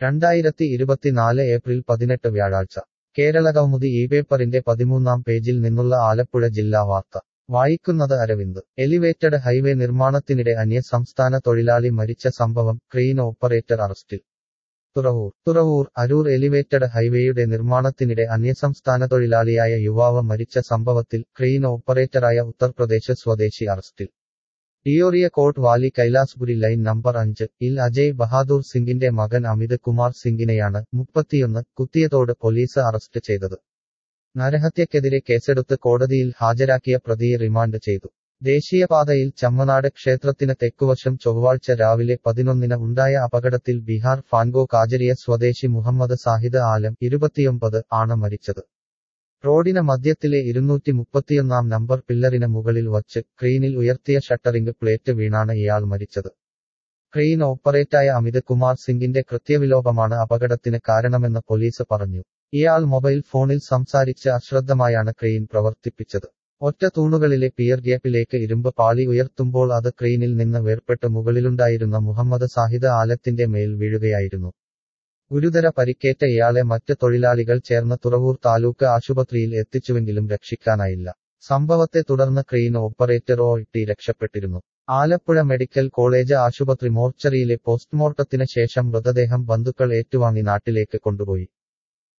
രണ്ടായിരത്തി ഇരുപത്തിനാല് ഏപ്രിൽ പതിനെട്ട് വ്യാഴാഴ്ച കേരളകൗമുദി ഈ പേപ്പറിന്റെ പതിമൂന്നാം പേജിൽ നിന്നുള്ള ആലപ്പുഴ ജില്ലാ വാർത്ത വായിക്കുന്നത് അരവിന്ദ് എലിവേറ്റഡ് ഹൈവേ നിർമ്മാണത്തിനിടെ അന്യസംസ്ഥാന തൊഴിലാളി മരിച്ച സംഭവം ക്രെയിൻ ഓപ്പറേറ്റർ അറസ്റ്റിൽ തുറവൂർ തുറവൂർ അരൂർ എലിവേറ്റഡ് ഹൈവേയുടെ നിർമ്മാണത്തിനിടെ അന്യസംസ്ഥാന തൊഴിലാളിയായ യുവാവ് മരിച്ച സംഭവത്തിൽ ക്രെയിൻ ഓപ്പറേറ്ററായ ഉത്തർപ്രദേശ് സ്വദേശി അറസ്റ്റിൽ Deoria Kotwali Kailashpuri line number അഞ്ച് ഇൽ അജയ് ബഹാദൂർ സിംഗിന്റെ മകൻ അമിത് കുമാർ സിംഗിനെയാണ് മുപ്പത്തിയൊന്ന് കുത്തിയതോട് പോലീസ് അറസ്റ്റ് ചെയ്തത് നരഹത്യക്കെതിരെ കേസെടുത്ത് കോടതിയിൽ ഹാജരാക്കിയ പ്രതിയെ റിമാൻഡ് ചെയ്തു ദേശീയപാതയിൽ ചമ്മനാട് ക്ഷേത്രത്തിന് തെക്കുവശം ചൊവ്വാഴ്ച രാവിലെ പതിനൊന്നിന് ഉണ്ടായ അപകടത്തിൽ ബീഹാർ ഫാൻഗോ കാജരിയ സ്വദേശി മുഹമ്മദ് സാഹിദ് ആലം ഇരുപത്തിയൊമ്പത് ആണ് മരിച്ചത് റോഡിന് മധ്യത്തിലെ ഇരുന്നൂറ്റി മുപ്പത്തിയൊന്നാം നമ്പർ പില്ലറിന് മുകളിൽ വച്ച് ക്രെയിനിൽ ഉയർത്തിയ ഷട്ടറിംഗ് പ്ലേറ്റ് വീണാണ് ഇയാൾ മരിച്ചത് ക്രെയിൻ ഓപ്പറേറ്റായ അമിത് കുമാർ സിംഗിന്റെ കൃത്യവിലോപമാണ് അപകടത്തിന് കാരണമെന്ന് പോലീസ് പറഞ്ഞു ഇയാൾ മൊബൈൽ ഫോണിൽ സംസാരിച്ച് അശ്രദ്ധമായാണ് ക്രെയിൻ പ്രവർത്തിപ്പിച്ചത് ഒറ്റ തൂണുകളിലെ പിയർ ഗ്യാപ്പിലേക്ക് ഇരുമ്പ് പാളി ഉയർത്തുമ്പോൾ അത് ക്രെയിനിൽ നിന്ന് വേർപെട്ട് മുകളിലുണ്ടായിരുന്ന മുഹമ്മദ് സാഹിദ് ആലത്തിന്റെ മേൽ വീഴുകയായിരുന്നു ഗുരുതര പരിക്കേറ്റ ഇയാളെ മറ്റ് തൊഴിലാളികൾ ചേർന്ന് തുറവൂർ താലൂക്ക് ആശുപത്രിയിൽ എത്തിച്ചുവെങ്കിലും രക്ഷിക്കാനായില്ല സംഭവത്തെ തുടർന്ന് ക്രെയിൻ ഓപ്പറേറ്റർ ഒ ടി രക്ഷപ്പെട്ടിരുന്നു ആലപ്പുഴ മെഡിക്കൽ കോളേജ് ആശുപത്രി മോർച്ചറിയിലെ പോസ്റ്റ്മോർട്ടത്തിന് ശേഷം മൃതദേഹം ബന്ധുക്കൾ ഏറ്റുവാങ്ങി നാട്ടിലേക്ക് കൊണ്ടുപോയി